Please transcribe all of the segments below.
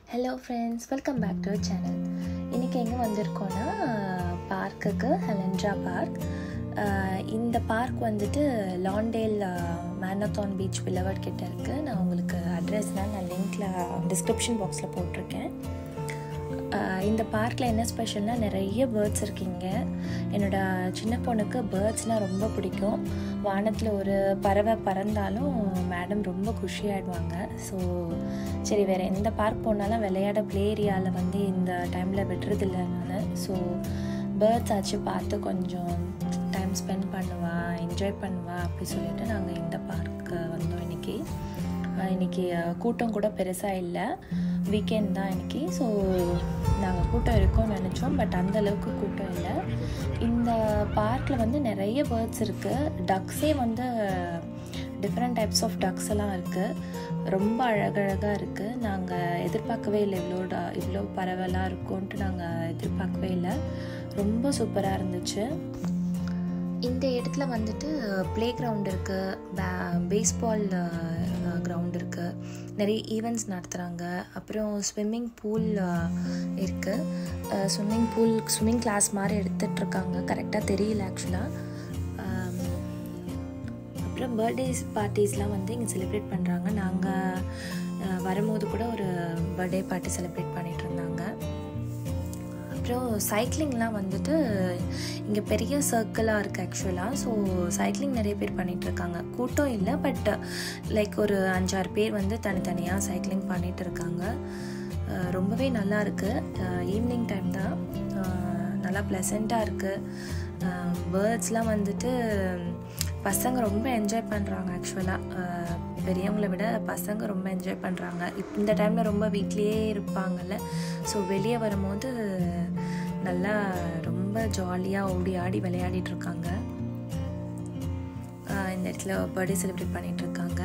hello friends welcome back to channel இன்றைக்கி எங்கே வந்திருக்கோன்னா பார்க்குக்கு ஹெலன்ட்ரா பார்க் இந்த பார்க் வந்துட்டு லாண்டேல் மேனத்தான் பீச் வில்லவர்ட் கிட்ட இருக்குது நான் உங்களுக்கு அட்ரஸ்லாம் நான் லிங்க்கில் டிஸ்கிரிப்ஷன் பாக்ஸில் போட்டிருக்கேன் ஆஹ் இந்த பார்க்கில் என்ன ஸ்பெஷல்னால் நிறைய பேர்ட்ஸ் இருக்கீங்க என்னோடய சின்ன பொண்ணுக்கு பேர்ட்ஸ்னால் ரொம்ப பிடிக்கும் வானத்தில் ஒரு பறவை பறந்தாலும் மேடம் ரொம்ப குஷியாயிடுவாங்க ஸோ சரி வேறு எந்த பார்க் போனாலும் விளையாட ப்ளே ஏரியாவில் வந்து இந்த டைமில் விடுறதில்ல நான் ஸோ பேர்ட்ஸ் ஆச்சு பார்த்து கொஞ்சம் டைம் ஸ்பெண்ட் பண்ணுவா என்ஜாய் பண்ணுவா அப்படி சொல்லிட்டு நாங்கள் இந்த பார்க்கு வந்தோம் இன்றைக்கி இன்றைக்கி கூட்டம் கூட பெருசாக இல்லை வீக்கெண்ட் தான் இன்றைக்கி ஸோ நாங்கள் கூட்டம் இருக்கோம்னு நினச்சோம் பட் அந்த அளவுக்கு கூட்டம் இல்லை இந்த பார்க்கில் வந்து நிறைய பேர்ட்ஸ் இருக்குது டக்ஸே வந்து டிஃப்ரெண்ட் டைப்ஸ் ஆஃப் டக்ஸ் எல்லாம் இருக்குது ரொம்ப அழகழகாக இருக்குது நாங்கள் எதிர்பார்க்கவே இல்லை இவ்வளோ ட இவ்வளோ பறவைலாம் இருக்கும்ன்ட்டு நாங்கள் எதிர்பார்க்கவே இல்லை ரொம்ப சூப்பராக இருந்துச்சு இந்த இடத்துல வந்துட்டு ப்ளே கிரவுண்ட் இருக்குது பே பேஸ்பால் கிரவுண்ட் இருக்குது நிறைய ஈவெண்ட்ஸ் நடத்துகிறாங்க அப்புறம் ஸ்விம்மிங் பூல் இருக்குது ஸ்விம்மிங் பூல் ஸ்விம்மிங் கிளாஸ் மாதிரி எடுத்துகிட்ருக்காங்க கரெக்டாக தெரியல ஆக்சுவலாக அப்புறம் பர்த்டேஸ் பார்ட்டிஸ்லாம் வந்து இங்கே செலிப்ரேட் பண்ணுறாங்க நாங்கள் வரும்போது கூட ஒரு பர்த்டே பார்ட்டி செலிப்ரேட் பண்ணிகிட்டு இருந்தாங்க அப்புறம் சைக்கிளிங்லாம் வந்துட்டு இங்கே பெரிய சர்க்கிளாக இருக்குது ஆக்சுவலாக ஸோ சைக்கிளிங் நிறைய பேர் பண்ணிகிட்ருக்காங்க கூட்டம் இல்லை பட் லைக் ஒரு அஞ்சாறு பேர் வந்து தனித்தனியாக சைக்கிளிங் பண்ணிகிட்டு இருக்காங்க ரொம்பவே நல்லா இருக்குது ஈவினிங் டைம் தான் நல்லா ப்ளசண்ட்டாக இருக்குது பேர்ட்ஸ்லாம் வந்துட்டு பசங்க ரொம்ப என்ஜாய் பண்ணுறாங்க ஆக்சுவலாக பெரியவங்களை விட பசங்க ரொம்ப என்ஜாய் பண்ணுறாங்க இப் இந்த டைமில் ரொம்ப வீட்லேயே இருப்பாங்கல்ல ஸோ வெளியே வரும்போது நல்லா ரொம்ப ஜாலியாக ஓடி ஆடி விளையாடிட்டு இருக்காங்க இந்த இடத்துல பர்த்டே செலிப்ரேட் பண்ணிட்டு இருக்காங்க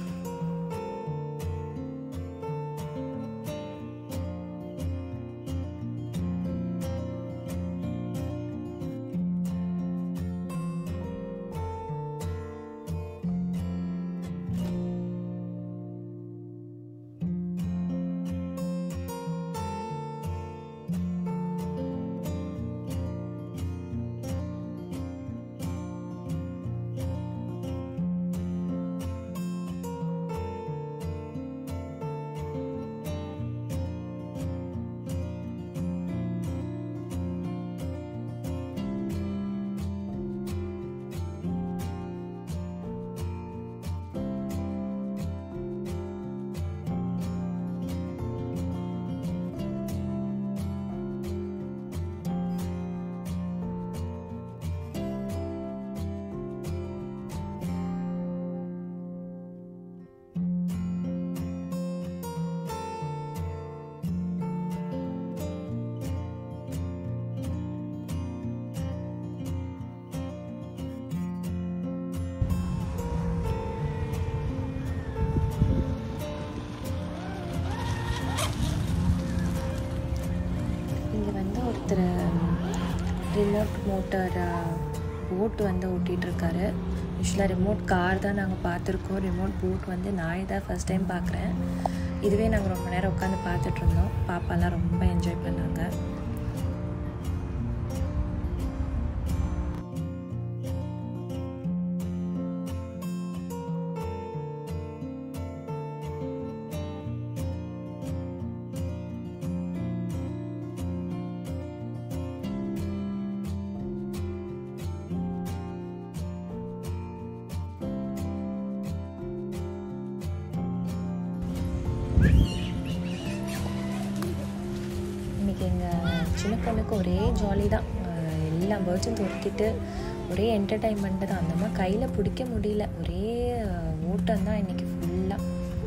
இங்கே வந்து ஒருத்தர் ரிமோட் மோட்டார் போட் வந்து ஓட்டிகிட்ருக்காரு யூஸ்வலாக ரிமோட் கார் தான் நாங்கள் பார்த்துருக்கோம் ரிமோட் போட் வந்து நான் தான் ஃபஸ்ட் டைம் பார்க்குறேன் இதுவே நாங்கள் ரொம்ப நேரம் உட்காந்து பார்த்துட்ருந்தோம் பாப்பாலாம் ரொம்ப என்ஜாய் பண்ணாங்க இன்றைக்கி எங்கள் சின்ன பொண்ணுக்கு ஒரே ஜாலி தான் எல்லா பேர்ட்ஸும் துரத்திட்டு ஒரே என்டர்டைன்மெண்ட்டு தான் அந்த மாதிரி கையில் பிடிக்க முடியல ஒரே ஓட்டம் தான் இன்றைக்கி ஃபுல்லாக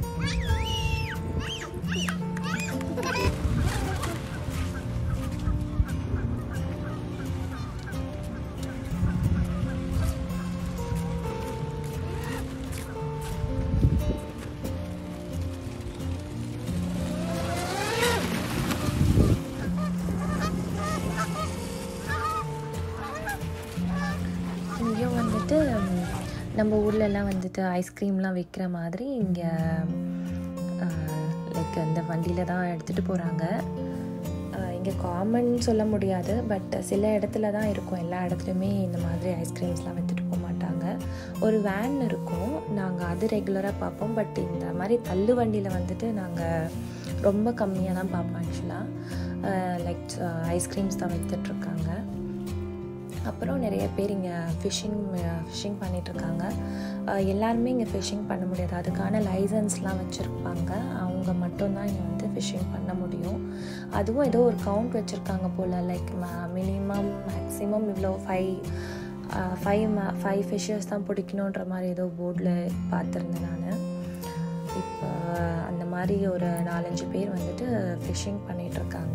இங்கேயும் வந்துட்டு நம்ம ஊர்லலாம் வந்துட்டு ஐஸ்கிரீம்லாம் விற்கிற மாதிரி இங்கே லைக் லைக் இந்த வண்டியில் தான் எடுத்துகிட்டு போகிறாங்க இங்கே காமன் சொல்ல முடியாது பட் சில இடத்துல தான் இருக்கும் எல்லா இடத்துலையுமே இந்த மாதிரி ஐஸ்கிரீம்ஸ்லாம் விற்றுட்டு போக மாட்டாங்க ஒரு வேன் இருக்கும் நாங்கள் அது ரெகுலராக பார்ப்போம் பட் இந்த மாதிரி தள்ளு வண்டியில் வந்துட்டு நாங்கள் ரொம்ப கம்மியாக தான் பார்ப்போம் ஆக்சுவலாக லைக் ஐஸ்கிரீம்ஸ் தான் விற்றுட்ருக்காங்க அப்புறம் நிறைய பேர் இங்கே ஃபிஷ்ஷிங் ஃபிஷ்ஷிங் பண்ணிகிட்ருக்காங்க எல்லாருமே இங்கே ஃபிஷ்ஷிங் பண்ண முடியாது அதுக்கான லைசன்ஸ்லாம் வச்சுருப்பாங்க அவங்க மட்டும்தான் இங்கே வந்து ஃபிஷ்ஷிங் பண்ண முடியும் அதுவும் ஏதோ ஒரு கவுண்ட் வச்சுருக்காங்க போல் லைக் மினிமம் மேக்ஸிமம் இவ்வளோ ஃபைவ் ஃபைவ் ஃபைவ் ஃபிஷ்ஷஸ் தான் பிடிக்கணுன்ற மாதிரி ஏதோ போர்டில் பார்த்துருந்தேன் நான் இப்போ அந்த மாதிரி ஒரு நாலஞ்சு பேர் வந்துட்டு ஃபிஷ்ஷிங் பண்ணிகிட்ருக்காங்க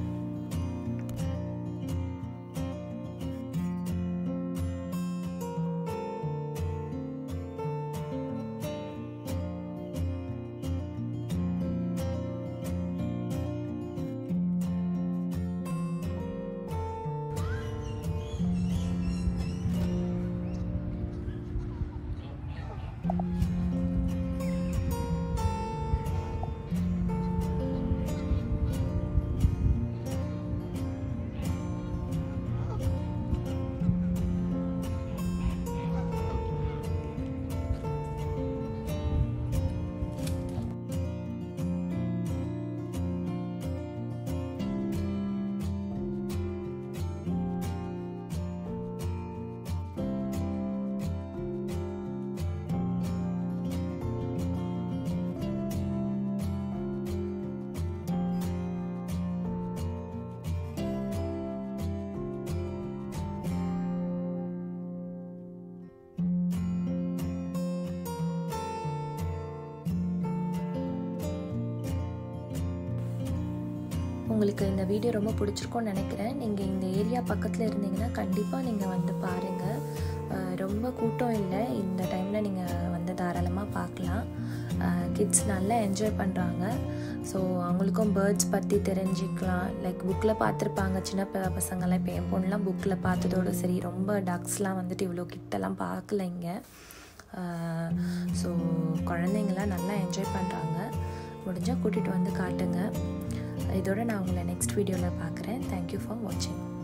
உங்களுக்கு இந்த வீடியோ ரொம்ப பிடிச்சிருக்கோன்னு நினைக்கிறேன் நீங்கள் இந்த ஏரியா பக்கத்தில் இருந்தீங்கன்னா கண்டிப்பாக நீங்கள் வந்து பாருங்கள் ரொம்ப கூட்டம் இல்லை இந்த டைமில் நீங்கள் வந்து தாராளமாக பார்க்கலாம் கிட்ஸ் நல்லா என்ஜாய் பண்ணுறாங்க ஸோ அவங்களுக்கும் பேர்ட்ஸ் பற்றி தெரிஞ்சுக்கலாம் லைக் புக்கில் பார்த்துருப்பாங்க சின்ன பசங்கள்லாம் இப்போ என் பொண்ணுலாம் புக்கில் பார்த்ததோடு சரி ரொம்ப டக்ஸ்லாம் வந்துட்டு இவ்வளோ கிட்டலாம் பார்க்கல இங்கே ஸோ குழந்தைங்களாம் நல்லா என்ஜாய் பண்ணுறாங்க முடிஞ்சால் கூட்டிகிட்டு வந்து காட்டுங்க இதோட நான் உங்களை நெக்ஸ்ட் வீடியோவில் பார்க்குறேன் தேங்க்யூ ஃபார் வாட்சிங்